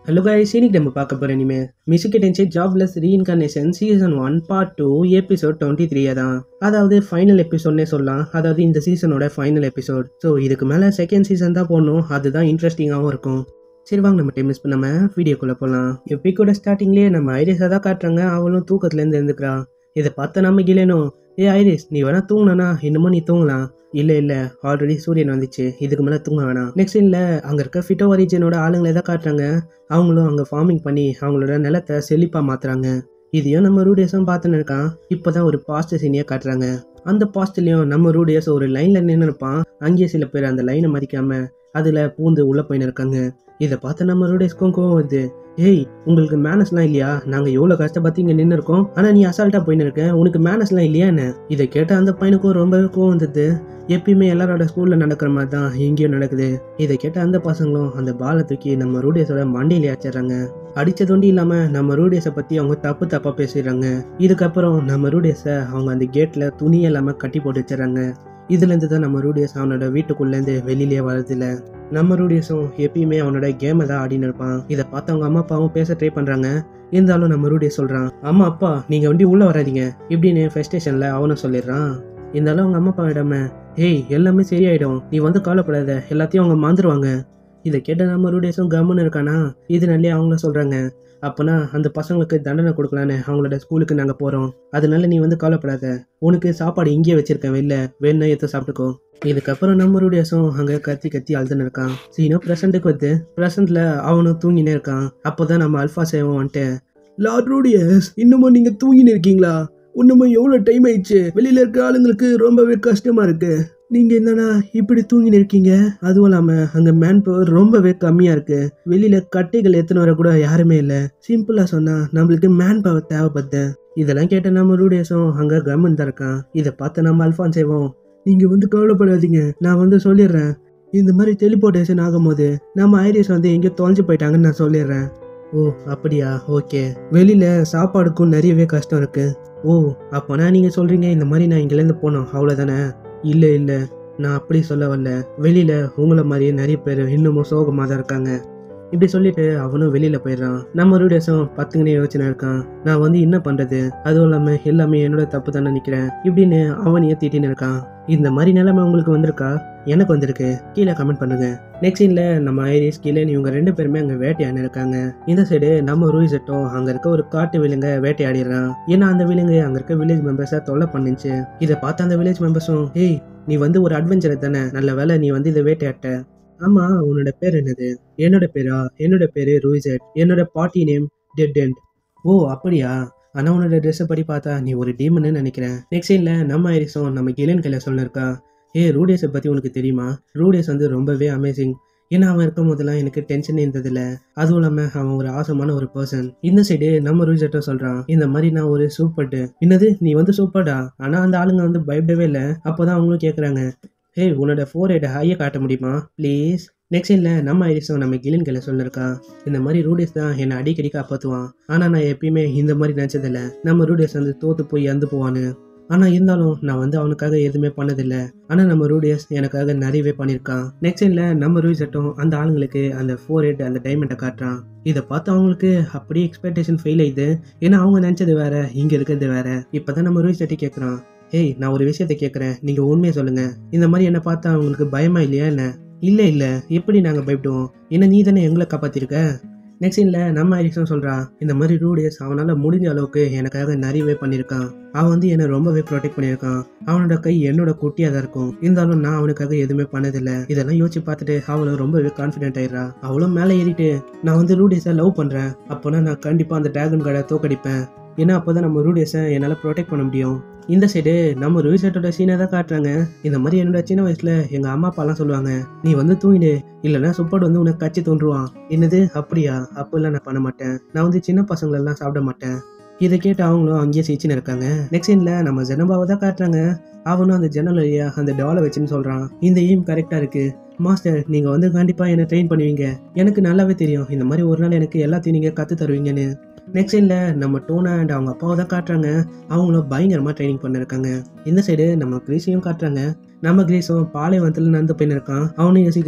hello guys இன்னைக்கு நம்ம பார்க்க போகிற இனிமே Mushoku Tensei jobless reincarnation season one part two episode twenty three தான் அதாவது ஃபைனல் எபிசோட்னே சொல்லலாம் அதாவது இந்த சீசனோட ஃபைனல் எபிசோட் ஸோ இதுக்கு மேலே செகண்ட் சீசன் தான் போடணும் அதுதான் இன்ட்ரெஸ்டிங்காகவும் இருக்கும் சரி வாங்க நம்ம டைம் மிஸ் பண்ணாம வீடியோக்குள்ளே போகலாம் எப்பிக்கோட ஸ்டார்டிங்லேயே நம்ம ஐரிஸாக தான் காட்டுறாங்க அவளும் தூக்கத்துலேருந்து எழுந்துக்கிறா இதை பார்த்த நம்ம கிளேனும் ஏ ஐரிஸ் நீ வேணா தூங்கினா இன்னமும் நீ தூங்கலாம் இல்லை இல்லை ஆல்ரெடி சூரியன் வந்துச்சு இதுக்கு மேலே தூங்க வேணாம் நெக்ஸ்ட் இல்லை அங்கே இருக்க ஃபிட்டோ ஒரிஜினோட ஆளுங்களை தான் காட்டுறாங்க அவங்களும் அங்கே ஃபார்மிங் பண்ணி அவங்களோட நிலத்தை செழிப்பாக மாற்றுறாங்க இதையும் நம்ம ரூடியஸும் பார்த்துன்னு இருக்கான் இப்போ தான் ஒரு பாஸ்ட் சீனியை காட்டுறாங்க அந்த பாஸ்ட்லேயும் நம்ம ரூடியஸ் ஒரு லைனில் நின்று இருப்பான் அங்கேயே சில பேர் அந்த லைனை மதிக்காம அதில் பூந்து உள்ளே போயின்னு இருக்காங்க இதை பார்த்து நம்ம ரூடியஸ்க்கும் கோவம் வருது ஏய் உங்களுக்கு மேனஸ்லாம் இல்லையா நாங்கள் எவ்வளோ கஷ்டப்பட்டு இங்கே நின்று இருக்கோம் ஆனால் நீ அசால்ட்டாக போயின்னு இருக்க உனக்கு மேனஸ்லாம் இல்லையா என்ன இதை கேட்ட அந்த பையனுக்கும் ரொம்பவே கோவம் வந்தது எப்பயுமே எல்லாரோட ஸ்கூலில் நடக்கிற மாதிரி தான் இங்கேயும் நடக்குது இதை கேட்ட அந்த பசங்களும் அந்த பாலை தூக்கி நம்ம ரூடியஸோட மண்டையில அடிச்சிடுறாங்க அடிச்சதொண்டி இல்லாமல் நம்ம ரூடியஸை பற்றி அவங்க தப்பு தப்பாக பேசிடுறாங்க இதுக்கப்புறம் நம்ம ரூடியஸை அவங்க அந்த கேட்டில் துணி இல்லாமல் கட்டி போட்டு வச்சிடறாங்க இதுலேருந்து தான் நம்ம ரூடியஸ் அவனோட வீட்டுக்குள்ளேருந்து வெளியிலே வரதில்ல நம்ம ரூடியஸும் எப்பயுமே அவனோட கேமை தான் ஆடின்னு இருப்பான் இதை பார்த்து அவங்க அம்மா அப்பாவும் பேச ட்ரை பண்ணுறாங்க இருந்தாலும் நம்ம ரூடியஸ் சொல்கிறான் அம்மா அப்பா நீங்கள் வண்டி உள்ளே வராதீங்க இப்படின்னு ஃபர்ஸ்ட் ஸ்டேஷனில் அவனும் சொல்லிடுறான் இருந்தாலும் அவங்க அம்மா அப்பா விடாம ஏய் எல்லாமே சரியாயிடும் நீ வந்து கவலைப்படாத எல்லாத்தையும் அவங்க மறந்துடுவாங்க இதை கேட்ட நம்ம ரூடியஸும் கம்முன்னு இருக்கானா இதனாலே அவங்களும் சொல்கிறாங்க அப்போனா அந்த பசங்களுக்கு தண்டனை கொடுக்கலான்னு அவங்களோட ஸ்கூலுக்கு நாங்கள் போகிறோம் அதனால நீ வந்து கவலைப்படாத உனக்கு சாப்பாடு இங்கேயே வச்சிருக்கேன் வெளில வேணும்னா எடுத்து சாப்பிட்டுக்கோ இதுக்கப்புறம் நம்ம ரூடியஸும் அங்கே கத்தி கத்தி அழுதுன்னு இருக்கான் சீனோ ப்ரெசண்ட்டுக்கு வந்து ப்ரெசண்ட்டில் அவனும் தூங்கினே இருக்கான் அப்போ தான் நம்ம அல்ஃபா சேவம் வந்துட்டு லார்ட் ரூடியஸ் இன்னமும் நீங்கள் தூங்கின்னு இருக்கீங்களா இன்னமும் எவ்வளோ டைம் ஆயிடுச்சு வெளியில் இருக்க ஆளுங்களுக்கு ரொம்பவே கஷ்டமாக இருக்கு நீங்கள் என்னன்னா இப்படி தூங்கின்னு இருக்கீங்க அதுவும் இல்லாமல் அங்கே மேன் பவர் ரொம்பவே கம்மியாக இருக்கு வெளியில் கட்டைகள் எத்தனை வர கூட யாருமே இல்லை சிம்பிளாக சொன்னால் நம்மளுக்கு மேன் பவர் தேவைப்படுது இதெல்லாம் கேட்ட நம்ம ரூடியஸும் அங்கே கவர்மெண்ட் தான் இருக்கான் இதை பார்த்து நம்ம அல்ஃபான் செய்வோம் நீங்கள் வந்து கவலைப்படாதீங்க நான் வந்து சொல்லிடுறேன் இந்த மாதிரி டெலிபோர்டேஷன் ஆகும்போது நம்ம ஐரிஸ் வந்து எங்கேயோ தொலைஞ்சு போயிட்டாங்கன்னு நான் சொல்லிடுறேன் ஓ அப்படியா ஓகே வெளியில சாப்பாடுக்கும் நிறையவே கஷ்டம் இருக்கு ஓ அப்போனா நீங்க சொல்றீங்க இந்த மாதிரி நான் இங்கேருந்து போனோம் அவ்வளோதானே இல்லை இல்லை நான் அப்படி சொல்ல வரல வெளியில உங்களை மாதிரியே நிறைய பேர் இன்னமும் சோகமாக தான் இருக்காங்க இப்படி சொல்லிட்டு அவனும் வெளியில போயிடுறான் நம்ம ரூடியஸும் பத்துங்கனே யோசனை இருக்கான் நான் வந்து என்ன பண்றது அதுவும் இல்லாம எல்லாமே என்னோட தப்பு தானே நினைக்கிறேன் இப்படின்னு அவனையே திட்டின்னு இருக்கான் இந்த மாதிரி நிலைமை உங்களுக்கு வந்திருக்கா எனக்கு வந்திருக்கு கீழே கமெண்ட் பண்ணுங்க நெக்ஸ்ட் சீன்ல நம்ம ஐரிஸ் கீழே இவங்க ரெண்டு பேருமே அங்க வேட்டையாடி இருக்காங்க இந்த சைடு நம்ம ரூயிசட்டும் அங்க இருக்க ஒரு காட்டு விலங்க வேட்டையாடிடுறான் ஏன்னா அந்த விலங்கு அங்க இருக்க வில்லேஜ் மெம்பர்ஸை தொல்லை பண்ணுச்சு இதை பார்த்த அந்த வில்லேஜ் மெம்பர்ஸும் ஏய் நீ வந்து ஒரு அட்வென்ச்சர் தானே நல்ல வேலை நீ வந்து இதை வேட்டையாட்ட ஆமா உன்னோட பேர் என்னது என்னோட பேரா என்னோட பேரு ரூயிசட் என்னோட பாட்டி நேம் டெட் எண்ட் ஓ அப்படியா ஆனால் உன்னோட ட்ரெஸ்ஸை படி பார்த்தா நீ ஒரு டீமன்னு நினைக்கிறேன் நெக்ஸ்ட் சைடில் நம்ம ஐரிஸும் நம்ம கிலன் கையில் சொல்லிருக்கா ஏ ரூடியஸை பற்றி உனக்கு தெரியுமா ரூடியஸ் வந்து ரொம்பவே அமேசிங் ஏன்னா அவன் இருக்கும் போதெல்லாம் எனக்கு டென்ஷன் இருந்ததில்ல அதுவும் இல்லாமல் அவன் ஒரு ஆசமான ஒரு பர்சன் இந்த சைடு நம்ம ரூஜெட்டும் சொல்கிறான் இந்த மாதிரி நான் ஒரு சூப்பர்டு என்னது நீ வந்து சூப்பர்டா ஆனால் அந்த ஆளுங்க வந்து பயப்படவே இல்லை அப்போ தான் அவங்களும் கேட்குறாங்க ஏய் உன்னோட ஃபோர் ஹெட் ஹையை காட்ட முடியுமா ப்ளீஸ் நெக்ஸ்ட் இல்லை நம்ம ஐரிஸும் நம்ம கிளின் கையில் சொல்லிருக்கான் இந்த மாதிரி ரூடியஸ் தான் என்னை அடிக்கடி காப்பாற்றுவான் ஆனால் நான் எப்பயுமே இந்த மாதிரி நினச்சதில்ல நம்ம ரூடியஸ் வந்து தோற்று போய் இறந்து போவான்னு ஆனால் இருந்தாலும் நான் வந்து அவனுக்காக எதுவுமே பண்ணதில்லை ஆனால் நம்ம ரூடியஸ் எனக்காக நிறையவே பண்ணியிருக்கான் நெக்ஸ்ட் சைடில் நம்ம ரூடியஸட்டும் அந்த ஆளுங்களுக்கு அந்த ஃபோர் ஹெட் அந்த டைமண்டை காட்டுறான் இதை பார்த்து அவங்களுக்கு அப்படியே எக்ஸ்பெக்டேஷன் ஃபெயில் ஆயிடுது ஏன்னா அவங்க நினச்சது வேற இங்கே இருக்கிறது வேற இப்போ தான் நம்ம ரூடியஸ்ட்டை கேட்குறான் ஏய் நான் ஒரு விஷயத்த கேட்குறேன் நீங்கள் உண்மையை சொல்லுங்கள் இந்த மாதிரி என்னை பார்த்தா அவங்களுக்கு பயமா இல்லையா என்ன இல்லை இல்லை எப்படி நாங்கள் பயப்படுவோம் ஏன்னா நீ தானே எங்களை காப்பாற்றிருக்க நெக்ஸ்ட் இல்லை நம்ம ஐரிக்ஸும் சொல்கிறான் இந்த மாதிரி ரூடியஸ் அவனால் முடிஞ்ச அளவுக்கு எனக்காக நிறையவே பண்ணியிருக்கான் அவன் வந்து என்னை ரொம்பவே ப்ரொடெக்ட் பண்ணியிருக்கான் அவனோட கை என்னோட குட்டியாக தான் இருக்கும் இருந்தாலும் நான் அவனுக்காக எதுவுமே பண்ணதில்லை இதெல்லாம் யோசிச்சு பார்த்துட்டு அவளும் ரொம்பவே கான்ஃபிடென்ட் ஆயிடுறா அவளும் மேலே ஏறிட்டு நான் வந்து ரூடியஸை லவ் பண்ணுறேன் அப்போனா நான் கண்டிப்பாக அந்த டிராகன் கார்டை தோக்கடிப்பேன் ஏன்னா அப்போ தான் நம்ம ரூடியஸை என்னால் ப்ரொடெக்ட் பண்ண முடியும் இந்த சைடு நம்ம ரூசட்டோட சீனை தான் காட்டுறாங்க இந்த மாதிரி என்னோட சின்ன வயசுல எங்க அம்மா அப்பாலாம் சொல்லுவாங்க நீ வந்து தூங்கிடு இல்லைன்னா சுப்பாடு வந்து உனக்கு கச்சி தோன்றுவான் என்னது அப்படியா அப்பெல்லாம் நான் பண்ண மாட்டேன் நான் வந்து சின்ன பசங்களெல்லாம் சாப்பிட மாட்டேன் இதை கேட்டு அவங்களும் அங்கேயே சிரிச்சுன்னு இருக்காங்க நெக்ஸ்ட் சீன்ல நம்ம ஜனபாவை தான் காட்டுறாங்க அவனும் அந்த ஜன்னல் வழியா அந்த டாலை வச்சுன்னு சொல்றான் இந்த எய்ம் கரெக்டா இருக்கு மாஸ்டர் நீங்க வந்து கண்டிப்பா என்னை ட்ரெயின் பண்ணுவீங்க எனக்கு நல்லாவே தெரியும் இந்த மாதிரி ஒரு நாள் எனக்கு எல்லாத்தையும் நீங்க கத்து தருவீங்கன்னு நெக்ஸ்ட் சைடில் நம்ம டோனா அண்ட் அவங்க அப்பாவை தான் காட்டுறாங்க அவங்களும் பயங்கரமாக ட்ரைனிங் பண்ணிருக்காங்க இந்த சைடு நம்ம கிரீஸையும் காட்டுறாங்க நம்ம கிரீஸும் பாலைவனத்தில் நடந்து போயின்னு இருக்கான் அவனும் யோசிக்கிறான்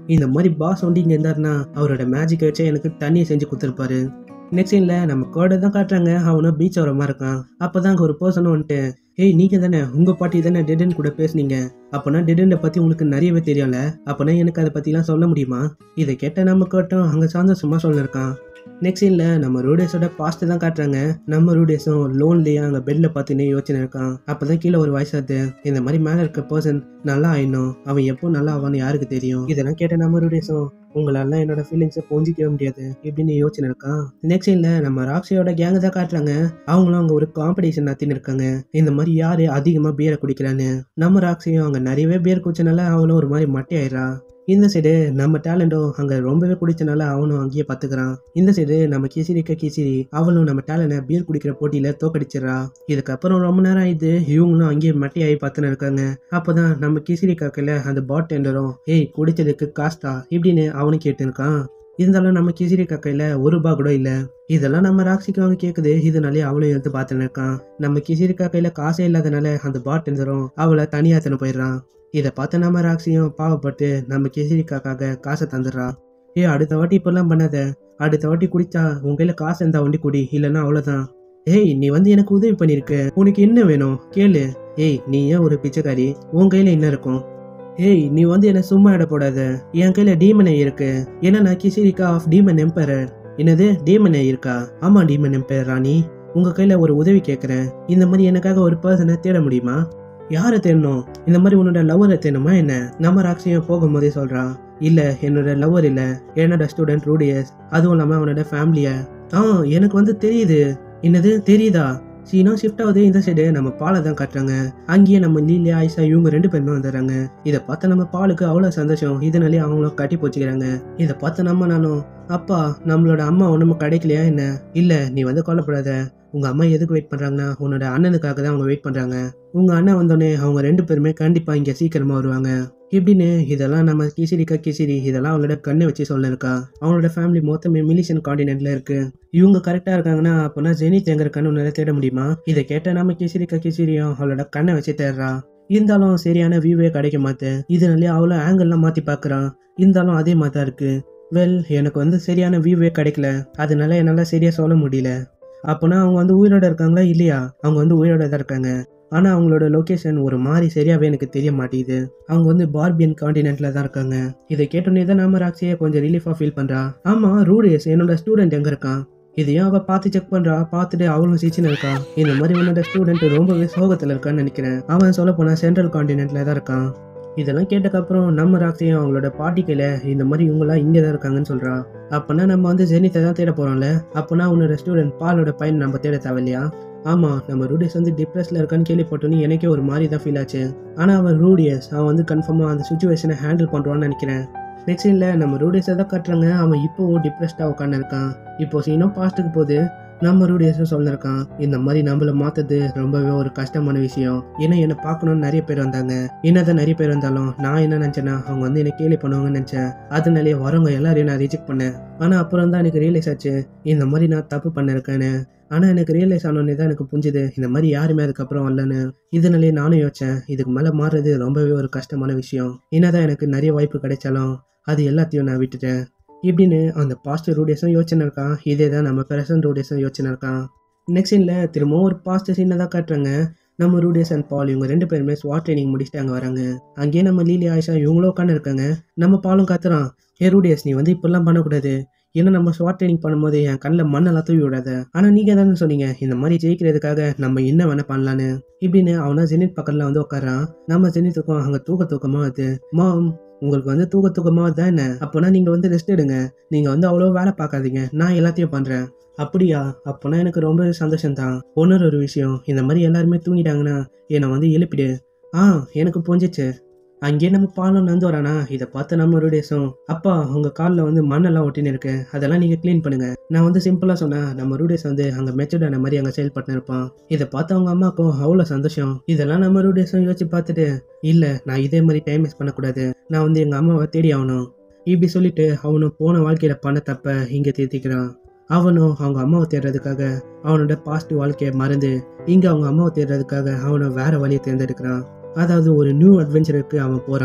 இந்த மாதிரி பாஸ் வந்து இங்கே இருந்தாருன்னா அவரோட மேஜிக்கை வச்சு எனக்கு தண்ணியை செஞ்சு கொடுத்துருப்பாரு நெக்ஸ்ட் சீனில் நம்ம கோடை தான் காட்டுறாங்க அவனும் பீச் வர மாதிரி இருக்கான் அப்போ தான் அங்கே ஒரு பர்சனும் வந்துட்டு ஏய் நீங்கள் தானே உங்கள் பாட்டி தானே டெடன் கூட பேசுனீங்க அப்போனா டெடனை பற்றி உங்களுக்கு நிறையவே தெரியும்ல அப்போனா எனக்கு அதை பற்றிலாம் சொல்ல முடியுமா இதை கேட்ட நம்ம கேட்டோம் அங்கே சந்தோஷமாக சொல்லியிருக்கான் நெக்ஸ்ட் சீனில் நம்ம ரூடேஸோட பாஸ்ட் தான் காட்டுறாங்க நம்ம ரூடேஸும் லோன்லேயே அங்கே பெட்டில் பார்த்துன்னு யோசனை இருக்கான் அப்போ தான் கீழே ஒரு வயசாது இந்த மாதிரி மேலே இருக்க பர்சன் நல்லா ஆயிடணும் அவன் எப்போ நல்லா ஆவான்னு யாருக்கு தெரியும் இதெல்லாம் கேட்ட நம்ம ரூடேஸும் உங்களால என்னோட ஃபீலிங்ஸை புரிஞ்சிக்கவே முடியாது இப்படின்னு யோசனை இருக்கான் நெக்ஸ்ட் சீனில் நம்ம ராக்ஸியோட கேங்க தான் காட்டுறாங்க அவங்களும் அங்கே ஒரு காம்படிஷன் நடத்தின்னு இருக்காங்க இந்த மாதிரி யார் அதிகமாக பியரை குடிக்கிறான்னு நம்ம ராக்ஸியும் அங்கே நிறையவே பியர் குடிச்சனால அவளும் ஒரு மாதிரி மட்டை ஆயிடுறா இந்த சைடு நம்ம டேலண்டும் அங்கே ரொம்பவே குடிச்சனால அவனும் அங்கேயே பார்த்துக்கிறான் இந்த சைடு நம்ம கிசிரிக்க கிசிரி அவளும் நம்ம டேலனை பீர் குடிக்கிற போட்டியில் தோக்கடிச்சிடறா இதுக்கப்புறம் ரொம்ப நேரம் ஆயிடுது இவங்களும் அங்கேயே மட்டையாகி பார்த்துன்னு இருக்காங்க அப்போதான் நம்ம கிசிரி காக்கையில் அந்த பாட் டெண்டரும் ஏய் குடிச்சதுக்கு காஸ்டா இப்படின்னு அவனும் கேட்டு இருக்கான் இருந்தாலும் நம்ம கிசிரி காக்கையில் ஒரு ரூபா கூட இல்லை இதெல்லாம் நம்ம ராக்ஸிக்கு அவங்க கேட்குது இதனாலே அவளும் எடுத்து பார்த்துன்னு இருக்கான் நம்ம கிசிரி காக்கையில் காசே இல்லாதனால அந்த பாட் டெண்டரும் அவளை தனியாக தன்னு போயிடுறான் இதை பார்த்து நம்ம ராக்ஸியும் பாவப்பட்டு நம்ம கிசிரிக்காக்காக காசை தந்துடுறா ஏ அடுத்த வாட்டி இப்பெல்லாம் பண்ணாத அடுத்த வாட்டி குடிச்சா உன் கையில காசு இருந்தா வண்டி குடி இல்லைன்னா அவ்வளோதான் ஏய் நீ வந்து எனக்கு உதவி பண்ணியிருக்க உனக்கு என்ன வேணும் கேளு ஏய் நீ ஏன் ஒரு பிச்சைக்காரி உன் கையில என்ன இருக்கும் ஏய் நீ வந்து என்ன சும்மா இட போடாத என் கையில டீமனே இருக்கு ஏன்னா நான் கிசிரிக்கா ஆஃப் டீமன் எம்பரர் என்னது டீமனே இருக்கா ஆமா டீமன் எம்பரர் ராணி உங்க கையில ஒரு உதவி கேட்குறேன் இந்த மாதிரி எனக்காக ஒரு பர்சனை தேட முடியுமா யாரை தேடணும் இந்த மாதிரி உன்னோட லவ்வரை தேடணுமா என்ன நம்ம ராக்ஸியும் போகும்போதே சொல்றான் இல்ல என்னோட லவ்வர் இல்ல என்னோட ஸ்டூடெண்ட் ரூடியஸ் அதுவும் இல்லாம அவனோட ஃபேமிலிய ஆ எனக்கு வந்து தெரியுது என்னது தெரியுதா சீனோ ஷிஃப்ட் ஆகுது இந்த சைடு நம்ம பாலை தான் காட்டுறாங்க அங்கேயே நம்ம லீலியா ஆயிஷா இவங்க ரெண்டு பேருமே வந்துடுறாங்க இதை பார்த்து நம்ம பாலுக்கு அவ்வளோ சந்தோஷம் இதனாலே அவங்களும் கட்டி போச்சுக்கிறாங்க இதை பார்த்து நம்ம நானும் அப்பா நம்மளோட அம்மா ஒன்றும் கிடைக்கலையா என்ன இல்லை நீ வந்து கொல்லப்படாத உங்க அம்மா எதுக்கு வெயிட் பண்றாங்கன்னா உன்னோட அண்ணனுக்காக தான் அவங்க வெயிட் பண்றாங்க உங்க அண்ணன் வந்தோடனே அவங்க ரெண்டு பேருமே கண்டிப்பா இங்க சீக்கிரமா வருவாங்க இப்படின்னு இதெல்லாம் நம்ம கிசிரிக்கா கிசிரி இதெல்லாம் அவங்களோட கண்ணை வச்சு சொல்லிருக்கா அவங்களோட ஃபேமிலி மொத்தமே மிலிஷன் காண்டினென்ட்ல இருக்கு இவங்க கரெக்டா இருக்காங்கன்னா அப்போனா ஜெனித் எங்க இருக்கான்னு உன்னால தேட முடியுமா இதை கேட்ட நம்ம கிசிரிக்கா கிசிரியும் அவளோட கண்ணை வச்சு தேடுறா இருந்தாலும் சரியான வியூவே கிடைக்க மாட்டேன் இதனாலே அவ்வளோ ஆங்கிள்லாம் மாற்றி பார்க்குறான் இருந்தாலும் அதே மாதிரி தான் இருக்கு வெல் எனக்கு வந்து சரியான வியூவே கிடைக்கல அதனால என்னால் சரியாக சொல்ல முடியல அப்போனா அவங்க வந்து உயிரோட இருக்காங்களா இல்லையா அவங்க வந்து உயிரோட தான் இருக்காங்க ஆனால் அவங்களோட லொக்கேஷன் ஒரு மாதிரி சரியாகவே எனக்கு தெரிய மாட்டேங்குது அவங்க வந்து பார்பியன் காண்டினென்ட்ல தான் இருக்காங்க இதை கேட்டோன்னே தான் நாம ராக்ஸியை கொஞ்சம் ரிலீஃபாக ஃபீல் பண்ணுறா ஆமாம் ரூடியஸ் என்னோட ஸ்டூடெண்ட் எங்கே இருக்கான் இதையும் அவள் பார்த்து செக் பண்ணுறா பார்த்துட்டு அவளும் சிச்சின்னு இருக்கா இந்த மாதிரி உன்னோட ஸ்டூடெண்ட் ரொம்பவே சோகத்தில் இருக்கான்னு நினைக்கிறேன் அவன் சொல்ல போனால் சென்ட்ரல் காண்டினென்ட்ல தான் இருக்கான் இதெல்லாம் கேட்டக்கப்புறம் நம்ம ராக்ஸியும் அவங்களோட பாட்டி கையில இந்த மாதிரி இவங்களாம் இங்கே தான் இருக்காங்கன்னு சொல்றா அப்போனா நம்ம வந்து ஜெனித்தை தான் தேட போறோம்ல அப்போனா உன்னோட ஸ்டூடெண்ட் பாலோட பையன் நம்ம தேட தேவையில்லையா ஆமா நம்ம ரூடியஸ் வந்து டிப்ரெஸ்ல இருக்கான்னு கேள்விப்பட்டோன்னு எனக்கே ஒரு மாதிரி தான் ஃபீல் ஆச்சு ஆனா அவன் ரூடியஸ் அவன் வந்து கன்ஃபார்மா அந்த சுச்சுவேஷனை ஹேண்டில் பண்றான்னு நினைக்கிறேன் நெக்ஸ்ட் சீன்ல நம்ம ரூடியஸை தான் காட்டுறாங்க அவன் இப்போவும் டிப்ரெஸ்டாக உட்காந்து இருக்கான் இப்போ சீனும் பாஸ்ட்டுக்கு போகுது நம்ம ரூடியஸும் சொல்லிருக்கான் இந்த மாதிரி நம்மள மாத்தது ரொம்பவே ஒரு கஷ்டமான விஷயம் ஏன்னா என்னை பார்க்கணும்னு நிறைய பேர் வந்தாங்க என்னதான் நிறைய பேர் வந்தாலும் நான் என்ன நினச்சேன்னா அவங்க வந்து என்னை கேலி பண்ணுவாங்கன்னு நினச்சேன் அதனாலேயே வரவங்க எல்லாரையும் நான் ரிஜெக்ட் பண்ணேன் ஆனால் அப்புறம் தான் எனக்கு ரியலைஸ் ஆச்சு இந்த மாதிரி நான் தப்பு பண்ணிருக்கேன்னு ஆனால் எனக்கு ரியலைஸ் ஆனோடனே தான் எனக்கு புரிஞ்சுது இந்த மாதிரி யாருமே அதுக்கப்புறம் வரலன்னு இதனாலே நானும் யோசிச்சேன் இதுக்கு மேலே மாறுறது ரொம்பவே ஒரு கஷ்டமான விஷயம் என்னதான் எனக்கு நிறைய வாய்ப்பு கிடைச்சாலும் அது எல்லாத்தையும் நான் விட்டுட்டேன் இப்படின்னு அந்த பாஸ்ட் ரூடியஸும் யோசனை இருக்கான் இதே தான் நம்ம ப்ரெசன்ட் ரூடியஸும் யோசனை இருக்கான் நெக்ஸ்ட் சீனில் திரும்பவும் ஒரு பாஸ்ட் சீனை தான் காட்டுறாங்க நம்ம ரூடியஸ் அண்ட் பால் இவங்க ரெண்டு பேருமே ஸ்வாட் ட்ரைனிங் முடிச்சுட்டு அங்கே வராங்க அங்கேயே நம்ம லீலி ஆயிஷா இவங்களும் உட்காந்து இருக்காங்க நம்ம பாலும் கத்துறான் ஏ ரூடியஸ் நீ வந்து இப்படிலாம் பண்ணக்கூடாது ஏன்னா நம்ம ஸ்வாட் ட்ரைனிங் பண்ணும்போது என் கண்ணில் மண்ணெல்லாம் தூவி விடாத ஆனால் நீங்கள் தானே சொன்னீங்க இந்த மாதிரி ஜெயிக்கிறதுக்காக நம்ம என்ன வேணா பண்ணலான்னு இப்படின்னு அவனா ஜெனித் பக்கத்தில் வந்து உட்காரான் நம்ம ஜெனித்துக்கும் அங்கே தூக்க தூக்கமாக வருது மாம் உங்களுக்கு வந்து தூக்க தூக்கமாக தான் என்ன அப்போனா நீங்கள் வந்து ரெஸ்ட் எடுங்க நீங்கள் வந்து அவ்வளோ வேலை பார்க்காதீங்க நான் எல்லாத்தையும் பண்ணுறேன் அப்படியா அப்போனா எனக்கு ரொம்ப சந்தோஷம் தான் ஒன்னொரு ஒரு விஷயம் இந்த மாதிரி எல்லாருமே தூங்கிட்டாங்கன்னா என்னை வந்து எழுப்பிடு ஆ எனக்கு புரிஞ்சிச்சு அங்கேயே நம்ம பாலம் நந்து வரானா இதை பார்த்து நம்ம ரூடேஸும் அப்பா உங்க காலில் வந்து மண்ணெல்லாம் ஒட்டின்னு இருக்கு அதெல்லாம் நீங்க க்ளீன் பண்ணுங்க நான் வந்து சிம்பிளா சொன்னேன் நம்ம ரூடேஸ் வந்து அங்க மெச்சூர்டான மாதிரி அங்க செயல்பட்டு இருப்பான் இதை பார்த்து அவங்க அம்மாக்கும் அவ்வளோ சந்தோஷம் இதெல்லாம் நம்ம ரூடேஸும் யோசிச்சு பார்த்துட்டு இல்ல நான் இதே மாதிரி டைம் வேஸ்ட் பண்ணக்கூடாது நான் வந்து எங்க அம்மாவை தேடி ஆகணும் இப்படி சொல்லிட்டு அவனும் போன வாழ்க்கையில பண்ண தப்ப இங்க திருத்திக்கிறான் அவனும் அவங்க அம்மாவை தேடுறதுக்காக அவனோட பாசிட்டிவ் வாழ்க்கையை மறந்து இங்க அவங்க அம்மாவை தேடுறதுக்காக அவனை வேற வழியை தேர்ந்தெடுக்கிறான் அதாவது ஒரு நியூ அட்வென்ச்சருக்கு அவன் போறான்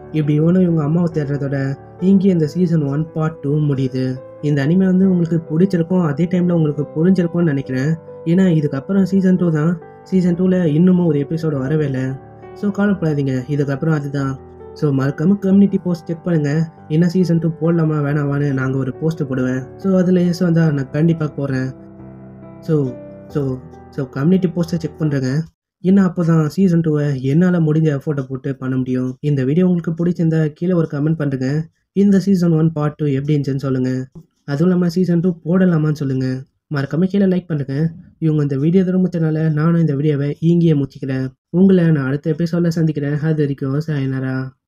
இப்படி இவனும் இவங்க அம்மாவை தேடுறதோட இங்கே இந்த சீசன் ஒன் பார்ட் டூ முடியுது இந்த அனிமே வந்து உங்களுக்கு பிடிச்சிருக்கும் அதே டைமில் உங்களுக்கு புரிஞ்சிருக்கும்னு நினைக்கிறேன் ஏன்னா இதுக்கப்புறம் சீசன் டூ தான் சீசன் டூவில் இன்னமும் ஒரு எபிசோடு வரவே இல்லை ஸோ கவலைப்படாதீங்க இதுக்கப்புறம் அதுதான் ஸோ மறக்காம கம்யூனிட்டி போஸ்ட் செக் பண்ணுங்க என்ன சீசன் டூ போடலாமா வேணாமான்னு நாங்கள் ஒரு போஸ்ட் போடுவேன் ஸோ அதில் எஸ் வந்தால் நான் கண்டிப்பாக போடுறேன் ஸோ ஸோ ஸோ கம்யூனிட்டி போஸ்ட்டை செக் பண்ணுறேங்க ஏன்னா அப்போ தான் சீசன் டூவை என்னால் முடிஞ்ச எஃபோர்ட்டை போட்டு பண்ண முடியும் இந்த வீடியோ உங்களுக்கு பிடிச்சிருந்தா கீழே ஒரு கமெண்ட் பண்ணுங்க இந்த சீசன் ஒன் பார்ட் டூ எப்படி இருந்துச்சுன்னு சொல்லுங்கள் அதுவும் இல்லாமல் சீசன் டூ போடலாமான்னு சொல்லுங்கள் மறக்காம கீழே லைக் பண்ணுங்க இவங்க இந்த வீடியோ திரும்பத்தினால நானும் இந்த வீடியோவை இங்கேயே முடிச்சுக்கிறேன் உங்களை நான் அடுத்த எபிசோடில் சந்திக்கிறேன் அது வரைக்கும் சாயனரா